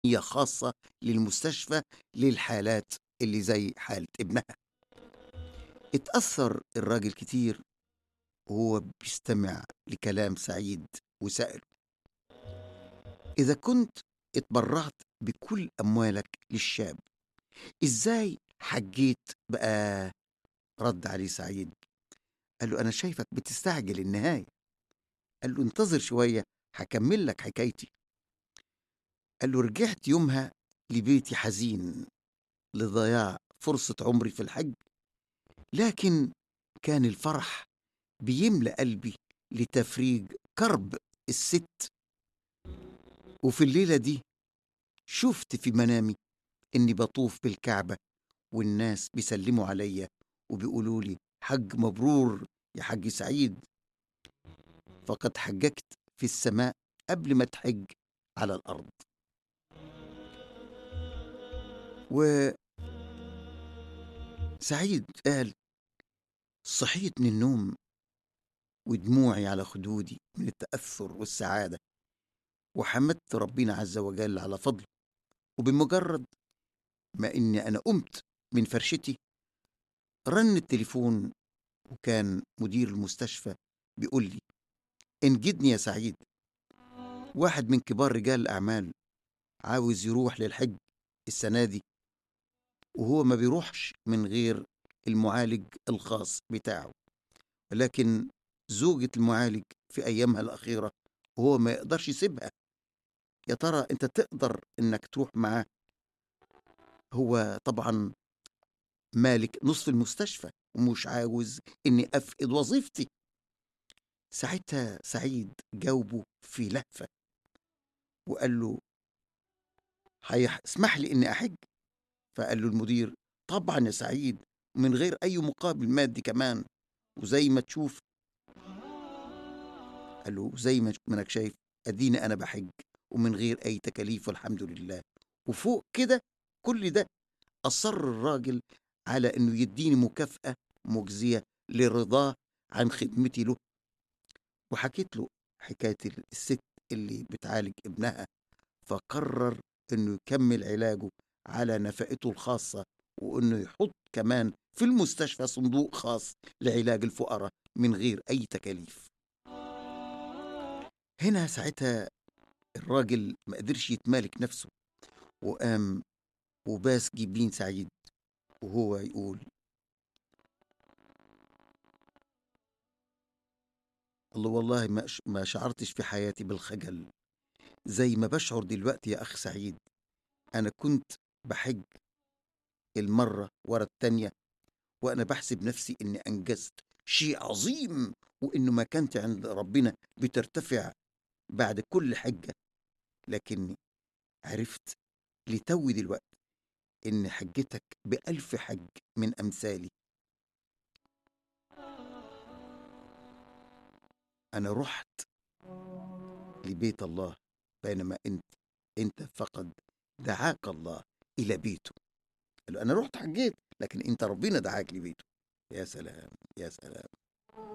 هي خاصة للمستشفى للحالات اللي زي حالة ابنها اتأثر الراجل كتير وهو بيستمع لكلام سعيد وسأله إذا كنت اتبرعت بكل أموالك للشاب إزاي حجيت بقى رد عليه سعيد قال له أنا شايفك بتستعجل النهاية قال له انتظر شوية هكمل لك حكايتي قال له رجعت يومها لبيتي حزين لضياع فرصة عمري في الحج لكن كان الفرح بيملأ قلبي لتفريج كرب الست وفي الليلة دي شفت في منامي إني بطوف بالكعبة والناس بيسلموا عليا وبيقولوا لي حج مبرور يا حج سعيد فقد حججت في السماء قبل ما تحج على الأرض وسعيد قال صحيت من النوم ودموعي على خدودي من التأثر والسعادة وحمدت ربنا عز وجل على فضله وبمجرد ما إني أنا قمت من فرشتي رن التليفون وكان مدير المستشفى بيقول لي انجدني يا سعيد واحد من كبار رجال الأعمال عاوز يروح للحج السنة دي وهو ما بيروحش من غير المعالج الخاص بتاعه لكن زوجة المعالج في أيامها الأخيرة وهو ما يقدرش يسيبها يا ترى أنت تقدر إنك تروح معاه هو طبعا مالك نصف المستشفى ومش عاوز إني أفقد وظيفتي ساعتها سعيد جاوبه في لهفة وقال له هيح اسمح لي إني أحج فقال له المدير طبعا يا سعيد من غير أي مقابل مادي كمان وزي ما تشوف قال له زي ما انك شايف اديني انا بحج ومن غير اي تكاليف والحمد لله وفوق كده كل ده اصر الراجل على انه يديني مكافاه مجزيه لرضاه عن خدمتي له وحكيت له حكايه الست اللي بتعالج ابنها فقرر انه يكمل علاجه على نفقته الخاصه وانه يحط كمان في المستشفى صندوق خاص لعلاج الفقراء من غير اي تكاليف هنا ساعتها الراجل ما قدرش يتمالك نفسه وقام وباس جبين سعيد وهو يقول الله والله ما ما شعرتش في حياتي بالخجل زي ما بشعر دلوقتي يا أخ سعيد أنا كنت بحج المرة ورا التانية وأنا بحسب نفسي إني أنجزت شيء عظيم وإنه مكانتي عند ربنا بترتفع بعد كل حجة لكني عرفت لتوي دلوقتي إن حجتك بألف حج من أمثالي أنا رحت لبيت الله بينما أنت أنت فقد دعاك الله إلى بيته قال له أنا رحت حجيت لكن أنت ربنا دعاك لبيته يا سلام يا سلام